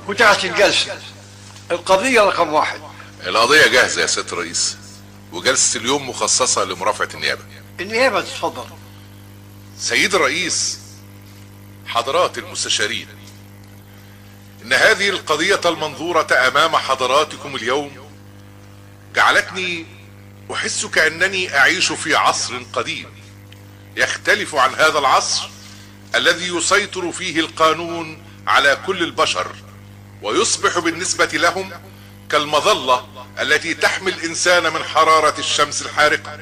وتحت الجلسة القضية رقم واحد القضية جاهزة يا سيادة الرئيس وجلسة اليوم مخصصة لمرافعة النيابة النيابة تتفضل سيد الرئيس حضرات المستشارين ان هذه القضية المنظورة امام حضراتكم اليوم جعلتني احس كأنني اعيش في عصر قديم يختلف عن هذا العصر الذي يسيطر فيه القانون على كل البشر ويصبح بالنسبة لهم كالمظلة التي تحمي الانسان من حرارة الشمس الحارقة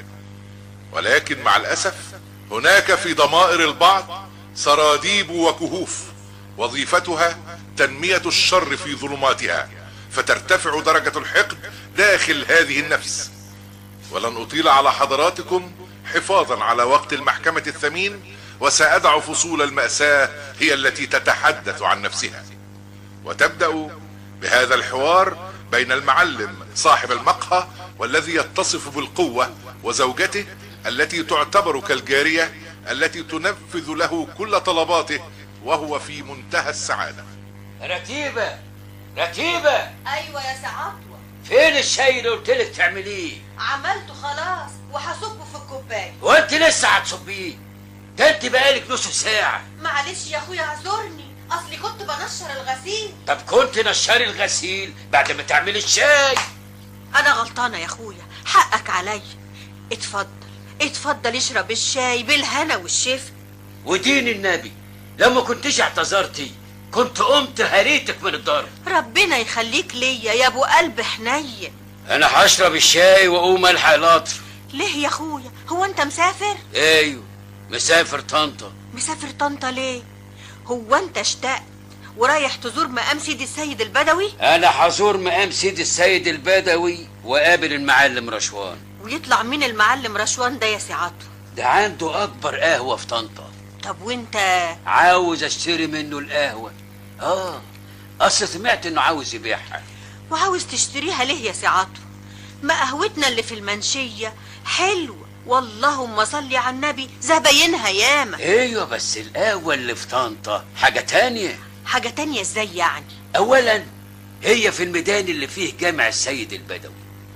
ولكن مع الاسف هناك في ضمائر البعض سراديب وكهوف وظيفتها تنمية الشر في ظلماتها فترتفع درجة الحقد داخل هذه النفس ولن اطيل على حضراتكم حفاظا على وقت المحكمة الثمين وسأدع فصول المأساة هي التي تتحدث عن نفسها وتبدأ بهذا الحوار بين المعلم صاحب المقهى والذي يتصف بالقوة وزوجته التي تعتبر كالجارية التي تنفذ له كل طلباته وهو في منتهى السعادة رتيبة رتيبة ايوه يا سعطوة فين الشاي اللي قلت لك تعمليه عملته خلاص وهصبه في الكوبايه وانت لسه هتصبيه ده انت بقالك نص ساعة معلش يا اخويا اعذرني اصلي كنت بنشر الغسيل طب كنت نشري الغسيل بعد ما تعملي الشاي انا غلطانه يا اخويا حقك عليا اتفضل اتفضل اشرب الشاي بالهنا والشفا ودين النبي لو ما كنتش اعتذرتي كنت قمت هريتك من الضرب ربنا يخليك ليا يا ابو قلب حنين انا هشرب الشاي واقوم الحق القطر ليه يا اخويا هو انت مسافر ايوه مسافر طنطا مسافر طنطا ليه هو انت اشتقت ورايح تزور مقام سيدي السيد البدوي انا هزور مقام سيدي السيد البدوي وقابل المعلم رشوان ويطلع مين المعلم رشوان ده يا سعاته ده عنده اكبر قهوة في طنطا طب وانت عاوز اشتري منه القهوة اه اصل سمعت انه عاوز يبيعها وعاوز تشتريها ليه يا سعاته ما قهوتنا اللي في المنشية حلوة واللهم صل على النبي زباينها ياما ايوه بس القهوة اللي في طنطا حاجة تانية حاجة تانية ازاي يعني اولا هي في الميدان اللي فيه جامع السيد البدوي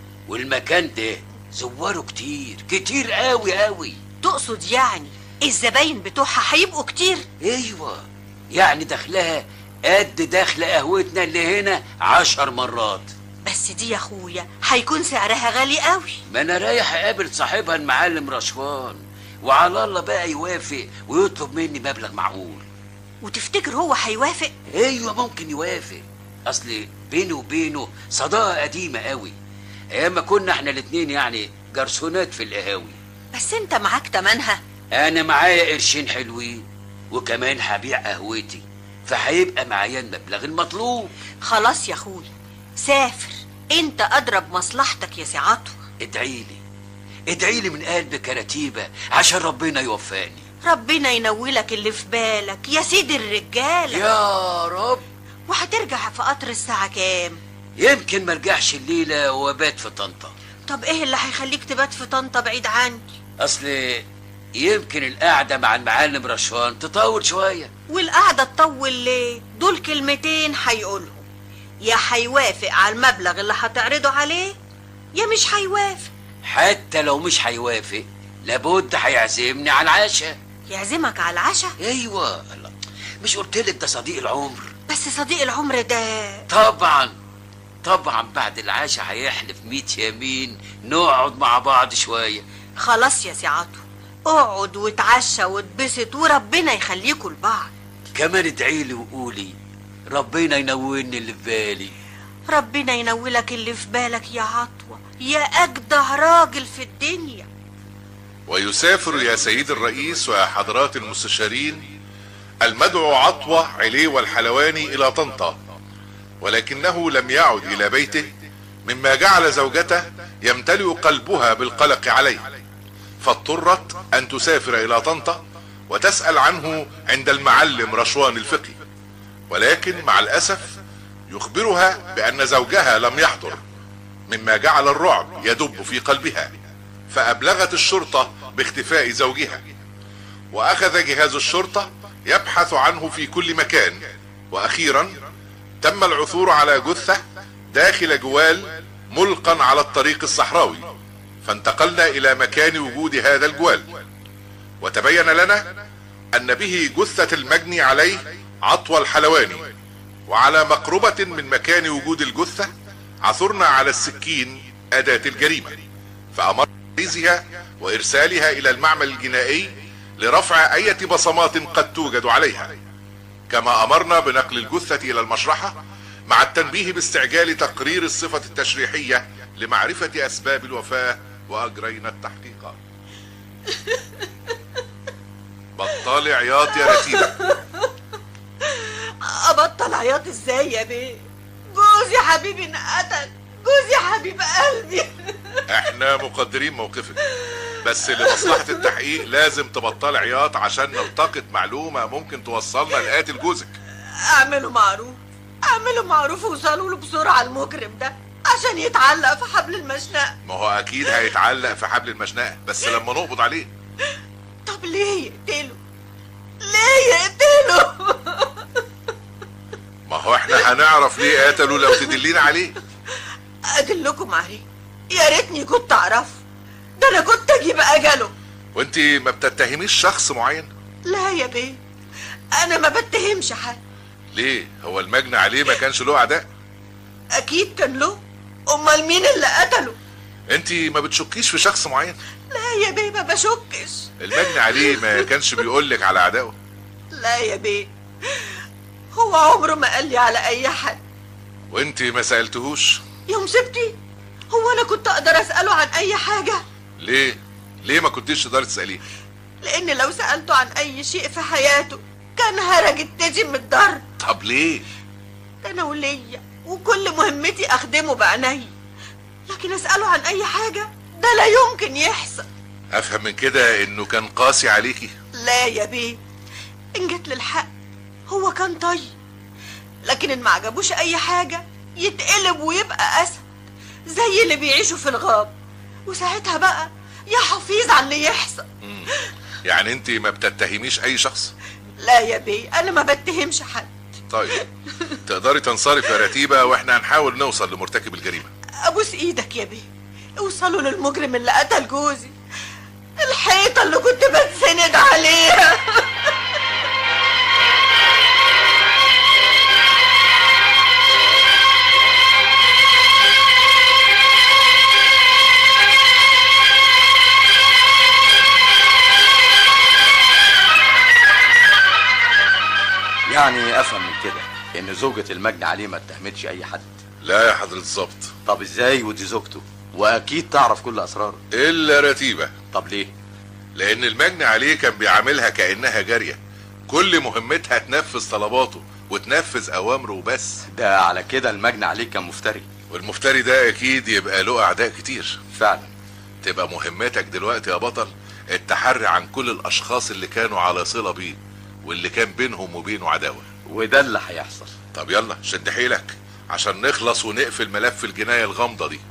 والمكان ده زواره كتير كتير قوي قوي تقصد يعني الزباين بتوعها هيبقوا كتير ايوه يعني دخلها قد دخل قهوتنا اللي هنا عشر مرات بس دي يا اخويا هيكون سعرها غالي قوي ما انا رايح اقابل صاحبها المعلم رشوان وعلى الله بقى يوافق ويطلب مني مبلغ معقول وتفتكر هو هيوافق ايوه ممكن يوافق اصل بيني وبينه صداقه قديمه قوي ايام ما كنا احنا الاتنين يعني جرسونات في القهاوي بس انت معاك تمنها انا معايا قرشين حلوين وكمان هبيع قهوتي فهيبقى معايا المبلغ المطلوب خلاص يا اخويا سافر انت اضرب مصلحتك يا سعاته ادعي لي ادعي لي من قلبك يا رتيبه عشان ربنا يوفقني ربنا ينولك اللي في بالك يا سيد الرجاله يا رب وهترجع في قطر الساعه كام يمكن ما ارجعش الليله وابات في طنطا طب ايه اللي هيخليك تبات في طنطا بعيد عني اصل يمكن القعده مع المعلم رشوان تطول شويه والقعده تطول ليه دول كلمتين هيقولهم يا هيوافق على المبلغ اللي هتعرضه عليه يا مش هيوافق حتى لو مش هيوافق لابد هيعزمني على العشاء يعزمك على العشاء ايوه الله مش قلت لك ده صديق العمر بس صديق العمر ده طبعا طبعا بعد العشاء هيحلف ميت يمين نقعد مع بعض شويه خلاص يا سعاته اقعد واتعشى واتبسط وربنا يخليكوا لبعض كمان ادعي لي وقولي ربنا ينولني اللي في بالي ربنا ينولك اللي في بالك يا عطوة يا أجدع راجل في الدنيا ويسافر يا سيد الرئيس ويا حضرات المستشارين المدعو عطوة عليوة الحلواني إلى طنطا ولكنه لم يعد إلى بيته مما جعل زوجته يمتلئ قلبها بالقلق عليه فاضطرت أن تسافر إلى طنطا وتسأل عنه عند المعلم رشوان الفقي ولكن مع الأسف يخبرها بأن زوجها لم يحضر مما جعل الرعب يدب في قلبها فأبلغت الشرطة باختفاء زوجها وأخذ جهاز الشرطة يبحث عنه في كل مكان وأخيرا تم العثور على جثة داخل جوال ملقا على الطريق الصحراوي فانتقلنا الى مكان وجود هذا الجوال وتبين لنا ان به جثة المجني عليه عطوى الحلواني وعلى مقربة من مكان وجود الجثة عثرنا على السكين اداة الجريمة فامر تجهيزها وارسالها الى المعمل الجنائي لرفع اية بصمات قد توجد عليها كما امرنا بنقل الجثة الى المشرحة مع التنبيه باستعجال تقرير الصفة التشريحية لمعرفة اسباب الوفاة واجرينا التحقيقات بطلي عياط يا رتيبة ابطل عياط ازاي يا بيه جوزي حبيبي انقتل جوزي حبيب قلبي احنا مقدرين موقفك بس لمصلحة التحقيق لازم تبطل عياط عشان نلتقط معلومة ممكن توصلنا لقاتل جوزك اعملوا معروف اعملوا معروف ووصلوا له بسرعة المجرم ده عشان يتعلق في حبل المشنقة ما هو اكيد هيتعلق في حبل المشنقة بس لما نقبض عليه طب ليه يقتله ليه يقتله ما هو احنا هنعرف ليه قتلوا لو تدلينا عليه ادلكم عليه يا ريتني كنت اعرفه ده انا كنت اجيب اجله وانت ما بتتهميش شخص معين لا يا بيه انا ما بتهمش حد ليه هو المجني عليه ما كانش له اعداء اكيد كان له امال مين اللي قتله انت ما بتشكيش في شخص معين لا يا بيه ما بشكش المجني عليه ما كانش بيقولك على اعدائه لا يا بيه هو عمره ما قال لي على اي حد وانت ما سألتهوش يوم سبتي هو انا كنت اقدر اساله عن اي حاجه ليه ليه ما كنتيش تقدري تسأليه لان لو سالته عن اي شيء في حياته كان هرج التزم من الضرب طب ليه ده انا وليا وكل مهمتي اخدمه بعيني لكن اساله عن اي حاجه ده لا يمكن يحصل افهم من كده انه كان قاسي عليكي لا يا بيه ان جت للحق هو كان طيب لكن ان ما عجبوش اي حاجه يتقلب ويبقى اسد زي اللي بيعيشوا في الغاب وساعتها بقى يا حفيظ على اللي يحصل يعني انت ما بتتهميش اي شخص لا يا بيه انا ما بتهمش حد طيب تقدري تنصرف يا رتيبة واحنا هنحاول نوصل لمرتكب الجريمة ابوس ايدك يا بيه اوصلوا للمجرم اللي قتل جوزي الحيطه اللي كنت بتسند عليها يعني افهم من كده ان زوجة المجني عليه ما اتهمتش اي حد لا يا حضرة الظبط طب ازاي ودي زوجته واكيد تعرف كل اسراره الا رتيبة طب ليه لان المجني عليه كان بيعاملها كانها جارية كل مهمتها تنفذ طلباته وتنفذ اوامره وبس ده على كده المجني عليه كان مفتري والمفتري ده اكيد يبقى له اعداء كتير فعلا تبقى مهمتك دلوقتي يا بطل التحري عن كل الاشخاص اللي كانوا على صلة بيه واللي كان بينهم وبينه عداوة وده اللي هيحصل طب يلا شد حيلك عشان نخلص ونقفل ملف الجناية الغامضة دي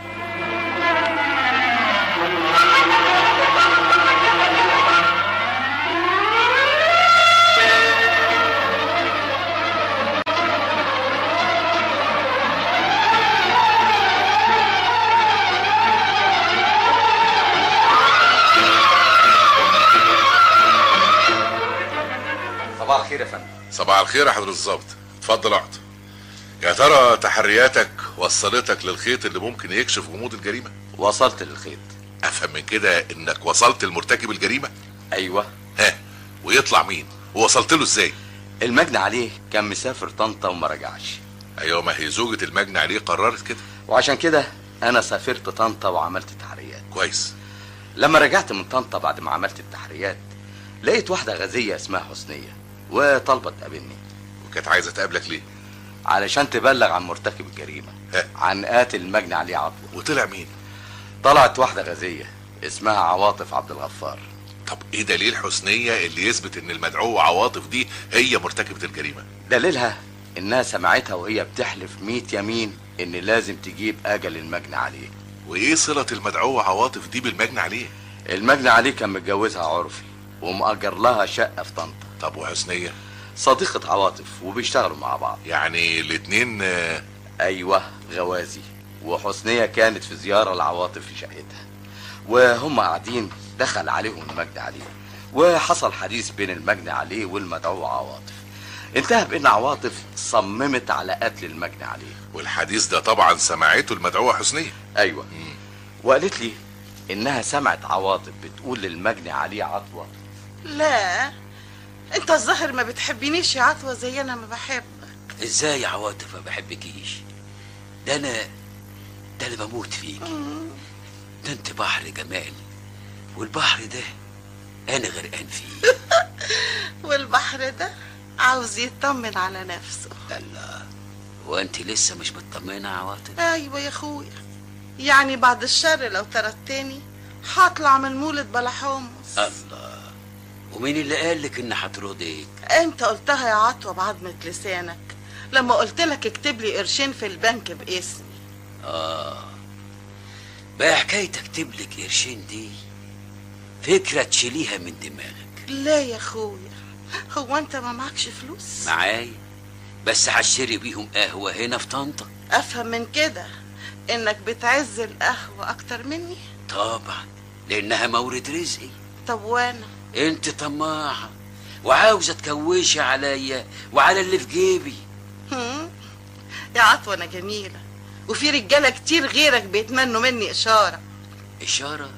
صباح الخير يا فندم صباح الخير يا حضرة الظابط اتفضل اقعد يا ترى تحرياتك وصلتك للخيط اللي ممكن يكشف غموض الجريمة وصلت للخيط افهم من كده انك وصلت لمرتكب الجريمة ايوه ها ويطلع مين ووصلت له ازاي المجني عليه كان مسافر طنطا وما رجعش ايوه ما هي زوجة المجني عليه قررت كده وعشان كده انا سافرت طنطا وعملت تحريات كويس لما رجعت من طنطا بعد ما عملت التحريات لقيت واحدة غازية اسمها حسنية وطلبت تقابلني وكانت عايزة تقابلك ليه علشان تبلغ عن مرتكب الجريمة ها. عن قاتل المجني عليه عطوة وطلع مين طلعت واحدة غازية اسمها عواطف عبد الغفار طب ايه دليل حسنية اللي يثبت ان المدعوة عواطف دي هي مرتكبة الجريمة دليلها انها سمعتها وهي بتحلف ميت يمين ان لازم تجيب اجل المجني عليه وايه صلة المدعوة عواطف دي بالمجني عليه المجني عليه كان متجوزها عرفي ومأجر لها شقة في طنطا طب وحسنية صديقة عواطف وبيشتغلوا مع بعض يعني الاتنين آه، ايوه غوازي وحسنية كانت في زيارة لعواطف في شقتها وهم قاعدين دخل عليهم المجني عليه وحصل حديث بين المجني عليه والمدعو عواطف انتهى بان عواطف صممت على قتل المجني عليه والحديث ده طبعا سمعته المدعوة حسنية ايوه وقالت لي انها سمعت عواطف بتقول للمجني عليه عطوة لا انت الظاهر ما بتحبنيش يا عطوة زي انا ما بحبك ازاي يا عواطف ما بحبكيش ده انا ده انا بموت فيك ده انت بحر جمال والبحر ده انا غرقان فيه والبحر ده عاوز يطمن على نفسه الله وانت لسه مش مطمنه يا عواطف ايوه يا اخويا يعني بعد الشر لو طردتني هطلع من مولد بلا حمص الله ومين اللي قال لك ان هترضيك انت قلتها يا عطوة بعضمة لسانك لما قلت لك اكتب لي قرشين في البنك باسمي اه بقى حكايه اكتب لك قرشين دي فكره تشيليها من دماغك لا يا اخويا هو انت ما معكش فلوس معايا بس هشتري بيهم قهوه هنا في طنطا افهم من كده انك بتعز القهوة اكتر مني طبعا لانها مورد رزقي طب وانا انت طماعه وعاوزه تكوشي عليا وعلى اللي في جيبي هم؟ يا عطوة انا جميلة وفي رجالة كتير غيرك بيتمنوا مني اشارة اشاره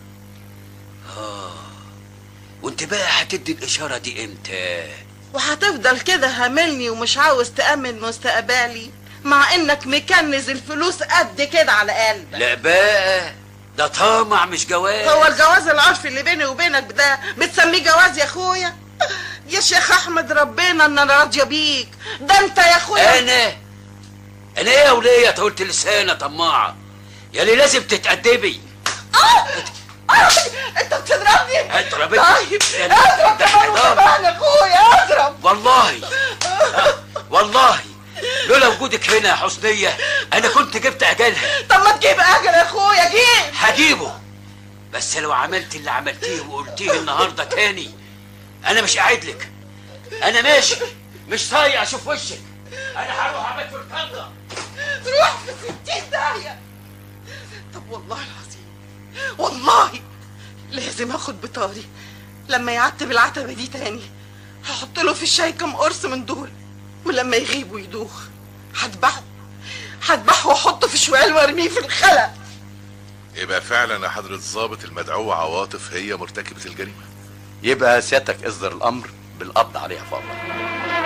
اه وانت بقى هتدي الاشاره دي امتى وهتفضل كده هاملني ومش عاوز تأمن مستقبلي مع انك مكنز الفلوس قد كده على قلبك لا بقى ده طمع مش جواز هو الجواز العرفي اللي بيني وبينك ده بتسميه جواز يا اخويا يا شيخ احمد ربنا ان انا راضيه بيك ده انت يا اخويا انا انا ايه يا وليه طولت لسانه طماعه يا اللي لازم تتأدبي آه، انت بتضربني اضرب طيب انت. اضرب ده كمان حرام. وكمان يا اخويا اضرب والله آه، والله لولا وجودك هنا يا حسنية أنا كنت جبت أجلها طب ما تجيب اجل يا اخويا جيب هجيبه بس لو عملت اللي عملتيه وقلتيه النهاردة تاني أنا مش قاعد لك أنا ماشي مش طايق أشوف وشك أنا هروح أبات في الكندا روح في ستين داهية طب والله العظيم والله لازم اخد بطاري لما يعتب العتبة دي تاني هحط له في الشاي كام قرص من دول ولما يغيب ويدوخ هذبحه هذبحه واحطه في شوال وارميه في الخلا يبقى فعلا يا حضرة الضابط المدعوة عواطف هي مرتكبة الجريمة يبقى سيادتك اصدر الامر بالقبض عليها فورا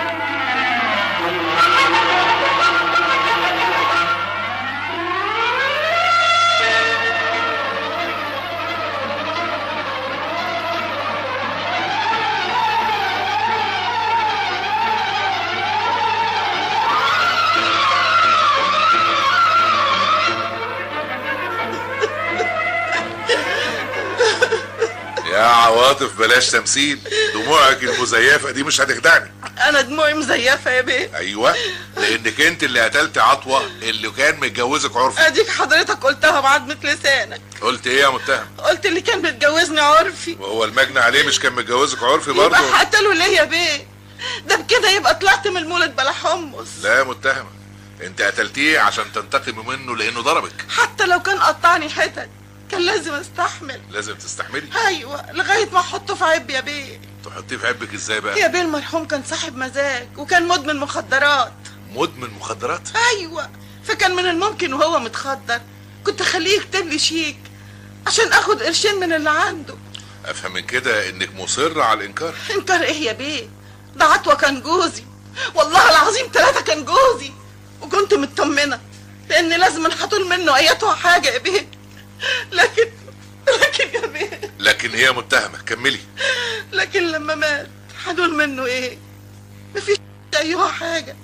يا عواطف بلاش تمثيل دموعك المزيفة دي مش هتخدعني انا دموعي مزيفة يا بيه ايوه لانك انت اللي قتلت عطوة اللي كان متجوزك عرفي اديك حضرتك قلتها بعضمة لسانك قلت ايه يا متهم قلت اللي كان متجوزني عرفي وهو المجني عليه مش كان متجوزك عرفي برضه يبقى هقتله ليه يا بيه ده بكده يبقى طلعت من المولد بلا حمص لا يا متهمة انت قتلتيه عشان تنتقمي منه لانه ضربك حتى لو كان قطعني حتت كان لازم استحمل لازم تستحملي ايوه لغايه ما احطه في عب يا بيه تحطيه في عبك ازاي بقى يا بيه المرحوم كان صاحب مزاج وكان مدمن مخدرات مدمن مخدرات ايوه فكان من الممكن وهو متخدر كنت اخليه يكتب لي شيك عشان اخد قرشين من اللي عنده افهم من كده انك مصرة على الانكار انكر ايه يا بيه ده عطوة كان جوزي والله العظيم ثلاثة كان جوزي وكنت مطمنة لان لازم هطول منه ايتها حاجة يا بيه لكن لكن يا بيه لكن هي متهمة كملي لكن لما مات هدول منه ايه مفيش ايها حاجة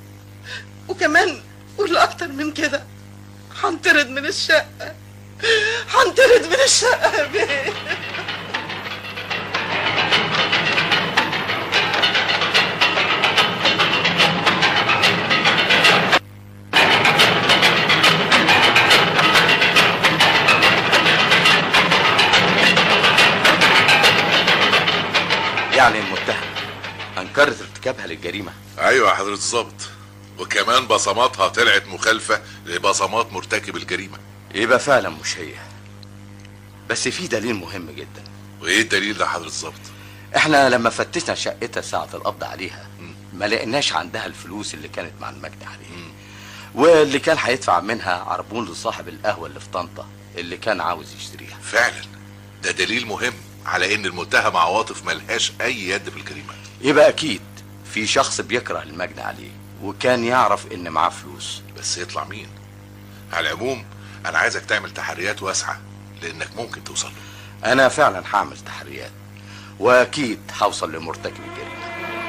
وكمان واللي اكتر من كده هنطرد من الشقة هنطرد من الشقة يا بيه يعني المتهم انكرت ارتكابها للجريمه ايوه يا حضرة الظابط وكمان بصماتها طلعت مخالفة لبصمات مرتكب الجريمة يبقى فعلا مش هي بس في دليل مهم جدا وايه الدليل ده يا حضرة الظابط احنا لما فتشنا شقتها ساعة القبض عليها ما لقيناش عندها الفلوس اللي كانت مع المجد عليه واللي كان هيدفع منها عربون لصاحب القهوة اللي في طنطا اللي كان عاوز يشتريها فعلا ده دليل مهم على ان المتهم عواطف ملهاش اي يد في الجريمة يبقى اكيد في شخص بيكره المجد عليه وكان يعرف ان معاه فلوس بس يطلع مين على العموم انا عايزك تعمل تحريات واسعة لانك ممكن توصل له انا فعلا هعمل تحريات واكيد هوصل لمرتكب الجريمة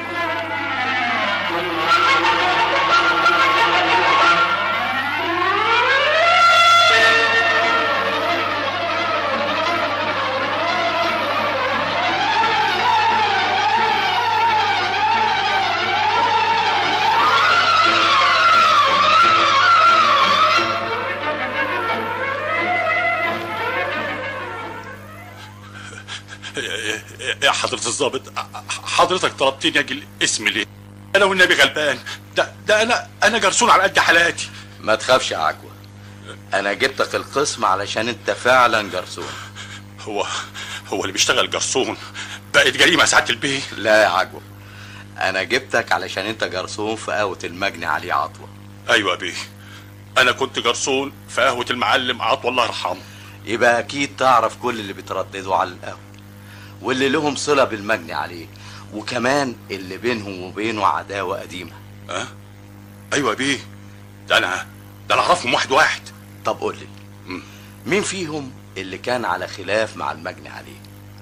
يا حضرة الضابط حضرتك طلبتني اجي الاسم ليه؟ انا والنبي غلبان ده ده انا انا جرسون على قد حالاتي ما تخافش يا عجوة انا جبتك القسم علشان انت فعلا جرسون هو هو اللي بيشتغل جرسون بقت جريمة سعادة البيه لا يا عجوة انا جبتك علشان انت جرسون في قهوة المجني عليه عطوة ايوه يا بيه انا كنت جرسون في قهوة المعلم عطوة الله يرحمه يبقى اكيد تعرف كل اللي بيترددوا على القهوة واللي لهم صلة بالمجني عليه وكمان اللي بينهم وبينه عداوة قديمة ها ايوه يا بيه ده انا ده انا اعرفهم واحد واحد طب قول لي مم. مين فيهم اللي كان على خلاف مع المجني عليه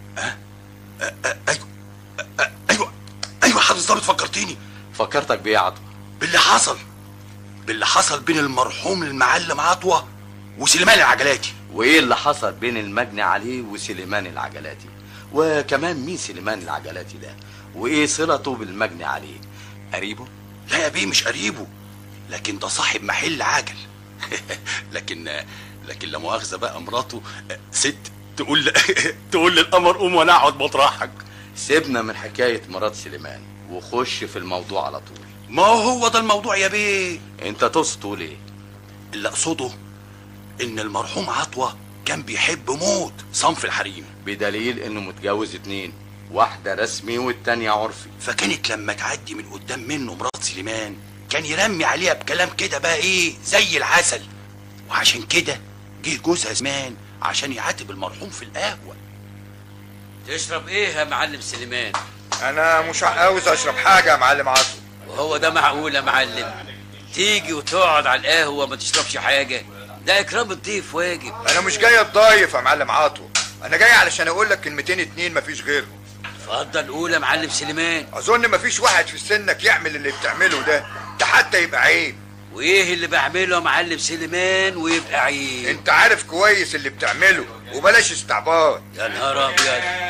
ايوه ايوه ايوه حضرة الضابط فكرتيني فكرتك بيه يا عطوة باللي حصل باللي حصل بين المرحوم المعلم عطوة وسليمان العجلاتي وايه اللي حصل بين المجني عليه وسليمان العجلاتي وكمان مين سليمان العجلاتي ده وايه صلته بالمجني عليه قريبه لا يا بيه مش قريبه لكن ده صاحب محل عجل لكن لكن لا مؤاخذه بقى مراته ست تقول تقول للقمر قوم وانا اقعد مطرحك سيبنا من حكاية مرات سليمان وخش في الموضوع على طول ما هو ده الموضوع يا بيه انت تقصد تقول ايه اللي اقصده ان المرحوم عطوة كان بيحب موت صنف الحريم بدليل انه متجوز اتنين واحدة رسمي والتانية عرفي فكانت لما تعدي من قدام منه مرات سليمان كان يرمي عليها بكلام كده بقى ايه زي العسل وعشان كده جه جوزها زمان عشان يعاتب المرحوم في القهوه تشرب ايه يا معلم سليمان انا مش عاوز اشرب حاجه يا معلم عاصم وهو ده معقول يا معلم تيجي وتقعد على القهوه ما تشربش حاجه ده اكرام الضيف واجب انا مش جاي اتضايف يا معلم عاطو انا جاي علشان اقول لك كلمتين اتنين مفيش غيرهم اتفضل قول يا معلم سليمان اظن مفيش واحد في سنك يعمل اللي بتعمله ده ده حتى يبقى عيب وايه اللي بعمله يا معلم سليمان ويبقى عيب انت عارف كويس اللي بتعمله وبلاش استعباط يا نهار ابيض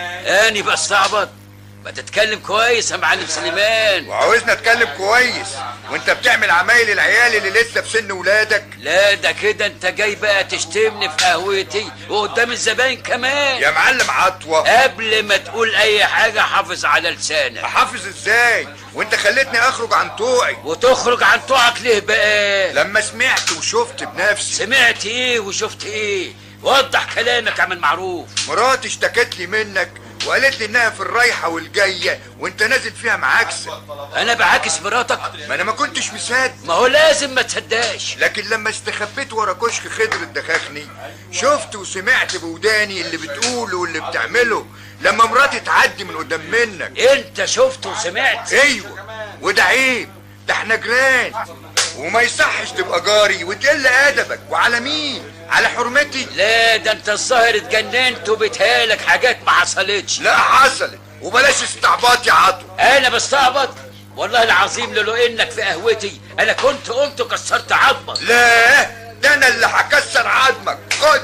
اني بستعبط ما تتكلم كويس يا معلم سليمان وعاوزنا اتكلم كويس وانت بتعمل عمايل العيال اللي لسه في سن ولادك لا ده كده انت جاي بقى تشتمني في قهوتي وقدام الزباين كمان يا معلم عطوة قبل ما تقول اي حاجه حافظ على لسانك احافظ ازاي وانت خليتني اخرج عن طوعي وتخرج عن طوعك ليه بقى لما سمعت وشفت بنفسي سمعت ايه وشفت ايه وضح كلامك يا عم معروف مراتي اشتكت لي منك وقالت لي انها في الرايحه والجايه وانت نازل فيها معاكسه انا بعاكس مراتك ما انا ما كنتش مصدق ما هو لازم ما تصدقش لكن لما استخبيت ورا كشك خضر الدخاخني شفت وسمعت بوداني اللي بتقوله واللي بتعمله لما مراتي تعدي من قدام منك انت شفت وسمعت ايوه وده عيب ده احنا جيران وما يصحش تبقى جاري وتقل ادبك وعلى مين على حرمتي لا ده انت الظاهر اتجننت وبتهالك حاجات ما حصلتش لا حصلت وبلاش استعباط يا عطو انا بستعبط والله العظيم لو انك في قهوتي انا كنت قمت وكسرت عظمك لا ده انا اللي هكسر عظمك خد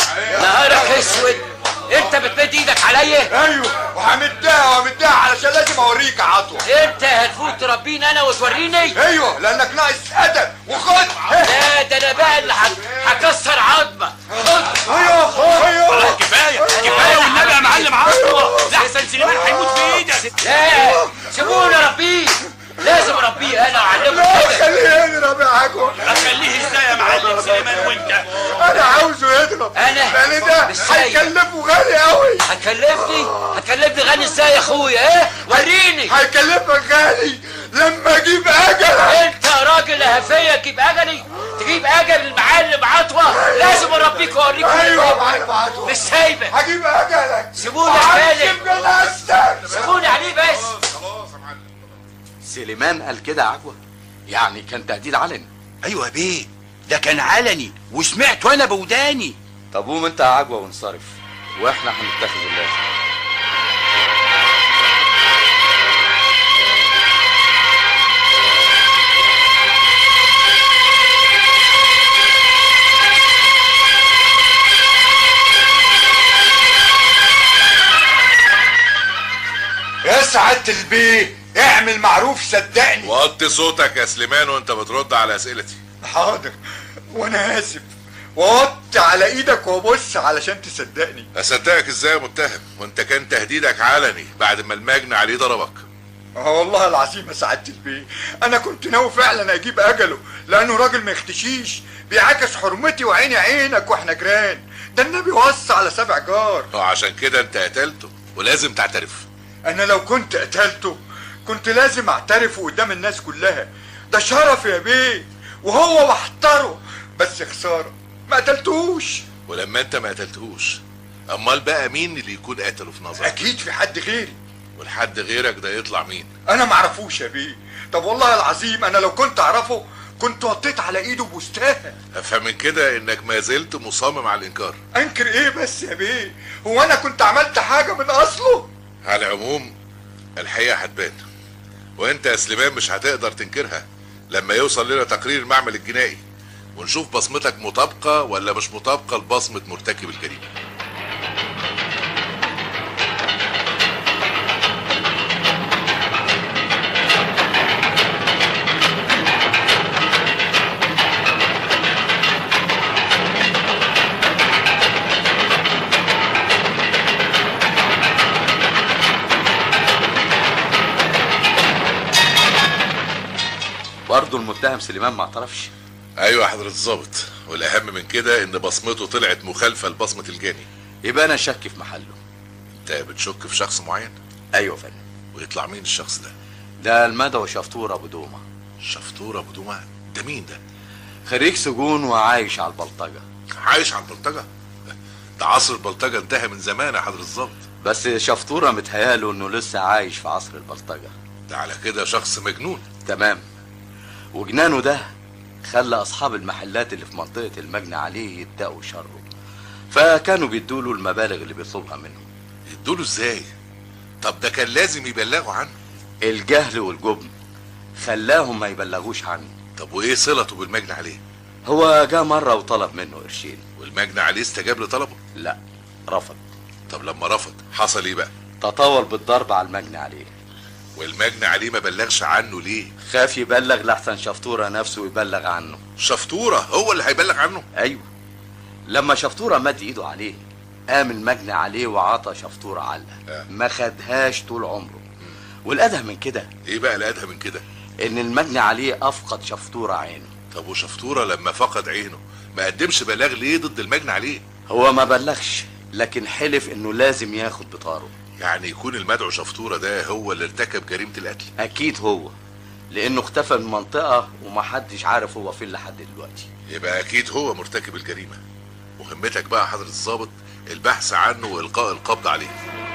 نهارك اسود انت بتمد ايدك عليا ايوه وهمدها وهمدها علشان لازم اوريك يا عطوه انت هتفوت تربيني انا وتوريني ايوه لانك ناقص ادب وخد لا ده انا بقى اللي هك- هكسر عظمك خد ايوه ايوه كفايه كفايه والنبي يا معلم عطوه لحسن سليمان هيموت في ايدك لا سيبوني اربيه لازم اربيه سليمان وانت انا عاوزه يضرب أنا؟ لان ده مش سايق. هيكلفه غالي قوي هتكلفني هتكلفني غني ازاي يا اخويا ايه وريني هيكلفك غالي لما اجيب اجلك انت يا راجل هفيه تجيب اجلي تجيب اجل المعلم عطوه لازم اربيك واوريك ايوه معايا بعته مش سايبه هجيب اجلك سيبوني يا وهجيب خالد جنازتك سيبوني عليه بس خلاص يا معلم سليمان قال كده يا عجوة يعني كان تهديد علني ايوه يا بيه ده كان علني وسمعت وانا بوداني طب قوم انت يا عجوة وانصرف واحنا هنتخذ اللازم يا سعادة البيه اعمل معروف صدقني وطي صوتك يا سليمان وانت بترد على اسئلتي حاضر وانا اسف ووطي على ايدك وابص علشان تصدقني اصدقك ازاي يا متهم وانت كان تهديدك علني بعد ما المجني عليه ضربك اه والله العظيم يا سعادة البيه انا كنت ناوي فعلا اجيب اجله لانه راجل ما يختشيش بيعاكس حرمتي وعيني عينك واحنا جيران ده النبي وصى على سبع جار وعشان كده انت قتلته ولازم تعترف انا لو كنت قتلته كنت لازم اعترفه قدام الناس كلها ده شرف يا بيه وهو محتره بس خسارة ما قتلتوش ولما انت ما قتلتهوش امال بقى مين اللي يكون قتله في نظرك اكيد في حد غيري والحد غيرك ده يطلع مين انا معرفوش يا بيه طب والله العظيم انا لو كنت اعرفه كنت وطيت على ايده بوستاها افهم من كده انك ما زلت مصمم على الانكار انكر ايه بس يا بيه هو انا كنت عملت حاجة من اصله على العموم الحقيقه هتبان وانت يا سليمان مش هتقدر تنكرها لما يوصل لنا تقرير المعمل الجنائي ونشوف بصمتك مطابقه ولا مش مطابقه لبصمه مرتكب الجريمه برضه المتهم سليمان ما اعترفش ايوه يا حضره الظابط والاهم من كده ان بصمته طلعت مخالفه لبصمه الجاني يبقى انا شك في محله انت بتشك في شخص معين ايوه يا فندم ويطلع مين الشخص ده ده المدى شفطور ابو دومه شفطوره ابو دومه ده مين ده خريج سجون وعايش على البلطجه عايش على البلطجه ده عصر البلطجه انتهى من زمان يا حضره الظابط بس شفطوره متهياله انه لسه عايش في عصر البلطجه ده على كده شخص مجنون تمام وجنانه ده خلى اصحاب المحلات اللي في منطقه المجني عليه يتقوا شره فكانوا بيدوله المبالغ اللي بيطلبها منهم يدوله ازاي طب ده كان لازم يبلغوا عنه الجهل والجبن خلاهم ما يبلغوش عنه طب وايه صلته بالمجني عليه هو جه مره وطلب منه قرشين والمجني عليه استجاب لطلبه لا رفض طب لما رفض حصل ايه بقى تطاول بالضرب على المجني عليه والمجني عليه ما بلغش عنه ليه خاف يبلغ لحسن شفطوره نفسه يبلغ عنه شفطوره هو اللي هيبلغ عنه ايوه لما شفطوره مد ايده عليه قام المجني عليه وعطى شفطوره علقه آه. ما خدهاش طول عمره والادهى من كده ايه بقى الادهى من كده ان المجني عليه افقد شفطوره عينه طب وشفطوره لما فقد عينه ما قدمش بلاغ ليه ضد المجني عليه هو ما بلغش لكن حلف انه لازم ياخد بطاره يعني يكون المدعو شفطوره ده هو اللي ارتكب جريمه القتل اكيد هو لانه اختفى من المنطقه ومحدش عارف هو فين لحد دلوقتي يبقى اكيد هو مرتكب الجريمه مهمتك بقى حضرة الضابط البحث عنه والقاء القبض عليه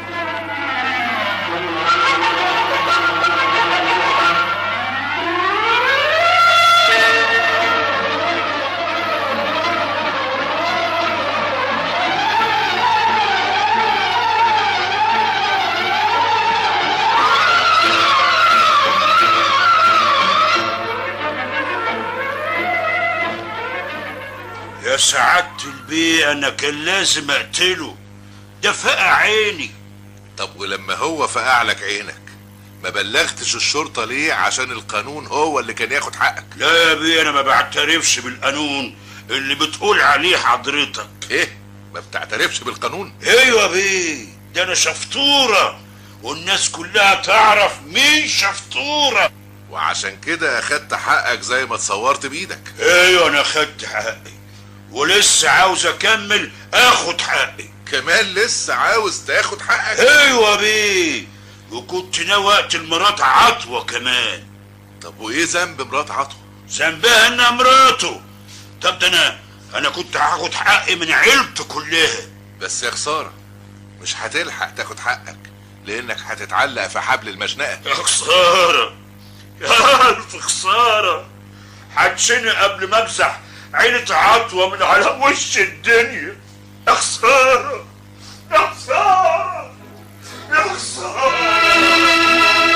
يا سعادة البيه انا كان لازم اقتله ده فقع عيني طب ولما هو فقع لك عينك ما بلغتش الشرطة ليه عشان القانون هو اللي كان ياخد حقك لا يا بيه انا ما بعترفش بالقانون اللي بتقول عليه حضرتك ايه ما بتعترفش بالقانون ايوه يا بيه ده انا شفطورة والناس كلها تعرف مين شفطورة وعشان كده اخدت حقك زي ما اتصورت بايدك ايوه انا خدت حقي ولسه عاوز اكمل اخد حقي كمان لسه عاوز تاخد حقك ايوه بيه وكنت ناوي اقتل مرات عطوة كمان طب وايه ذنب مرات عطوة ذنبها انها مراته طب ده انا انا كنت هاخد حقي من عيلته كلها بس يا خسارة مش هتلحق تاخد حقك لانك هتتعلق في حبل المشنقة يا خسارة يا ألف خسارة هتشني قبل ما امسح عيلة عطوة من على وش الدنيا يا خسارة يا خسارة يا خسارة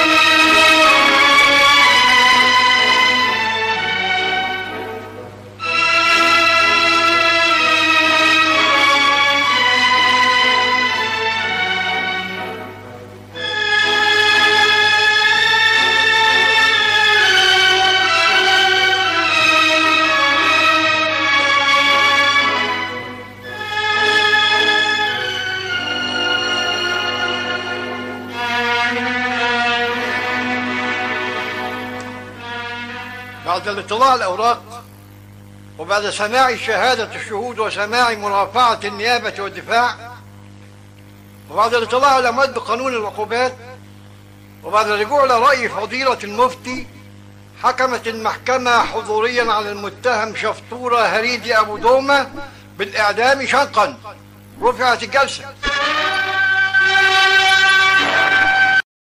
بعد الاطلاع على الأوراق وبعد سماع شهادة الشهود وسماع مرافعة النيابة والدفاع وبعد الاطلاع على مد قانون العقوبات وبعد الرجوع إلى رأي فضيلة المفتي حكمت المحكمة حضوريا على المتهم شفطورة هريدي أبو دومة بالإعدام شنقا رفعت الجلسة